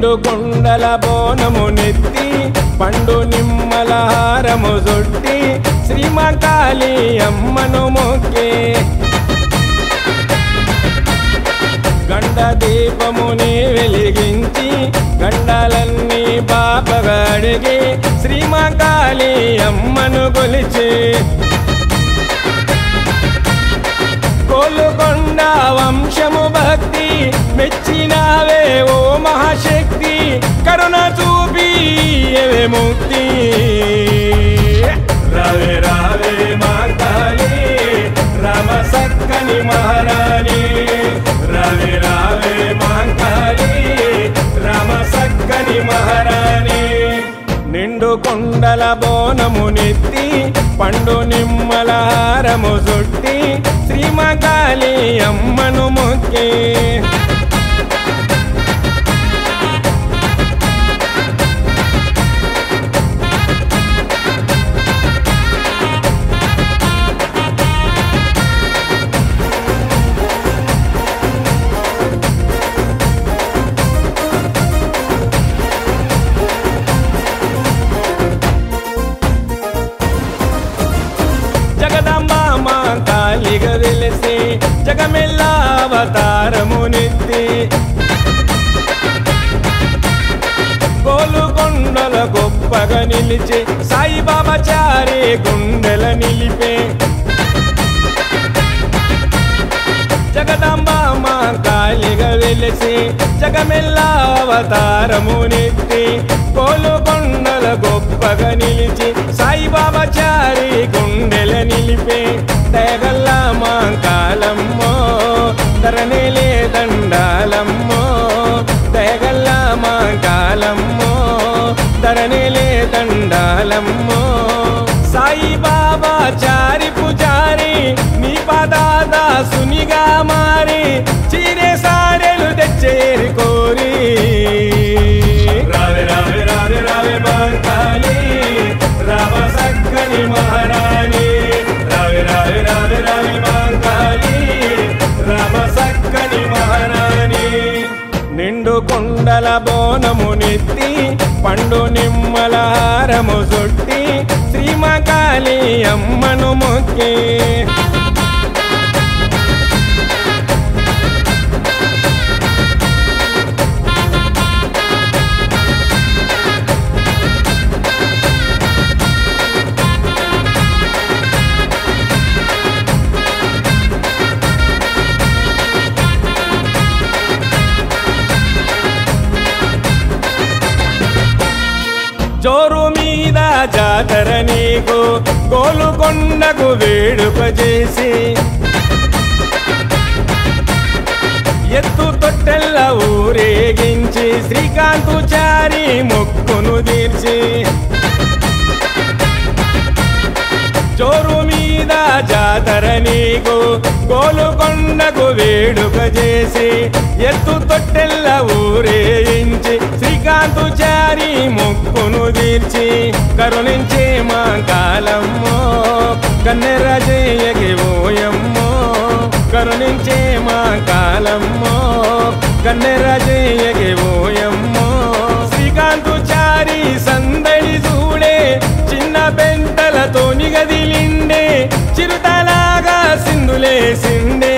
నిండు కొండల బోనము నెత్తి పండు నిమ్మల హారము జొట్టి శ్రీమకాళి అమ్మను మొక్కి గండ దీపముని వెలిగించి గండాలన్నీ బాపగా అడిగి శ్రీమకాళి అమ్మను కొలిచి కోలుకొండ వంశము భక్తి మెచ్చినావే ఓ మహాశక్తి కరుణ చూపి ఇయ్యవే ముక్తి రావే రావే మా కాళీ రామ సక్కని మహారాణి రావే రావే మా కాళీ రామ సక్కని మహారాణి నిండు కొండల బోనము నెత్తి పండు నిమ్మల హారము జొట్టి శ్రీమకాళి అమ్మను మొక్కి జగదంబ మా కాళిగ వెలిసి జగమెల్లా అవతారము నెత్తి గోలుకొండల గొప్పగా నిలిచి సాయిబాబా చారే గుండెల నిలిపే జగదంబ మా కాళిగా వెలిసి జగమెల్లా అవతారము నెత్తి కోలుకొండల గొప్పగా నిలిచి సాయిబాబా చారి గుండెల నిలిపే తెగల్ల మా కాలమ్మో ధరణిలే దండాలమ్మో తెగల్ల మా కాలమ్మో ధరణిలే దండాలమ్మో సాయిబాబా చారి పుజారి నీ పదాద సునిగా మారి చీరే సారెలు తెచ్చేరి కోరి రావే రావే రావే రావే బాంకాలి రామ సక్కని మహారాణి రావే రావే రావే రావే బాంకాలి రామ సక్కని మహారాణి నిండు కొండల బోనము నెత్తి పండు నిమ్మల హారము జొట్టి శ్రీమకాళి అమ్మను మొక్కి జోరు మీద జాతర నీకు గోలుకొండకు వేడుక చేసి ఎత్తు తొట్టెల్ల ఊరేగించి శ్రీకాంతు చారి మొక్కును తీర్చి జోరు మీద జాతర నీకు గోలుకొండకు వేడుక చేసి ఎత్తు తొట్టెల్ల ఊరేయించి శ్రీకాంతు చారి మొక్కును తీర్చి కరుణించే మా కాలమ్మో కన్నెర జయకి ఓయమ్మో కరుణించే మా కాలమ్మో కన్నెర జయకి ఓయమ్మో శ్రీకాంతు చారి సందడి చూడే చిన్న పెంటలతో నిగదిలిండే చిరుతలాగా సింధులే సిండే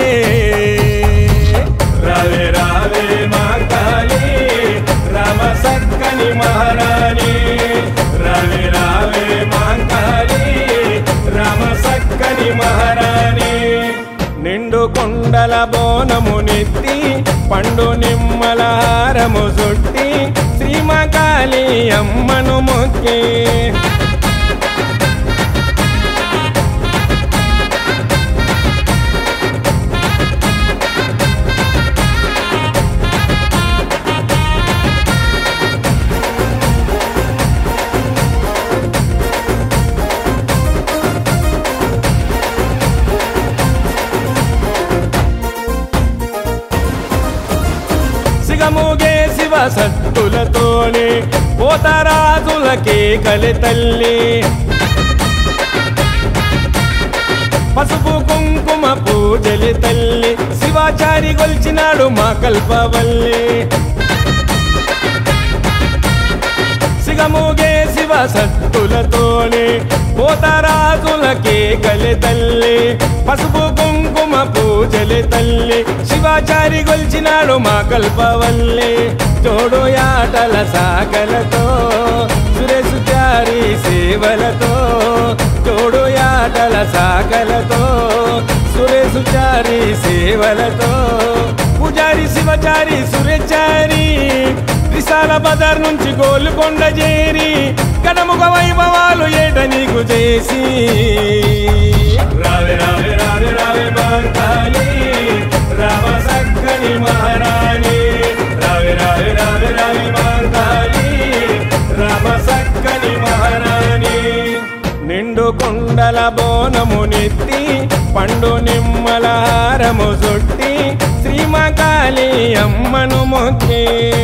రావే రావే మా కాళీ రామ సక్కని మహారాణి రావే రావే మా కాళీ రామ సక్కని మహారాణి నిండు కొండల బోనము నెత్తి పండు నిమ్మల హారము జొట్టి శ్రీమకాళి అమ్మను మొక్కి సిగముగే శివ సత్తులతోనే పోతరాజులకే కలి తల్లి పసుపు కుంకుమ పూజలి తల్లి శివాచారి గొల్చినాడు మా కల్పవల్లి సిగముగే శివ సత్తులతోనే పోతరాజులకే కలి తల్లి పసుపు కుంకుమ పూజలి తల్లి శివాచారి గొల్చినాడు మా కల్పవల్లి తోడు యాటల సాగలతో సురేషు చారి సేవలతో తోడు యాటల సాగలతో సురేషు చారి సేవలతో పూజారి శివచారి సురేచారి విశాల బజార్ నుంచి గోల్కొండ చేరి కడముగ వైభవాలు ఏట నీకు చేసి రావే రావే రావే రావే బంగాలి రామ సక్కని మహారాణి రావే రావే రావే రావే బంగాలి రామ సక్కని మహారాణి నిండు కుండల బోనము నెత్తి పండు నిమ్మల హారము చుట్టి శ్రీమకాళి అమ్మను మొక్కి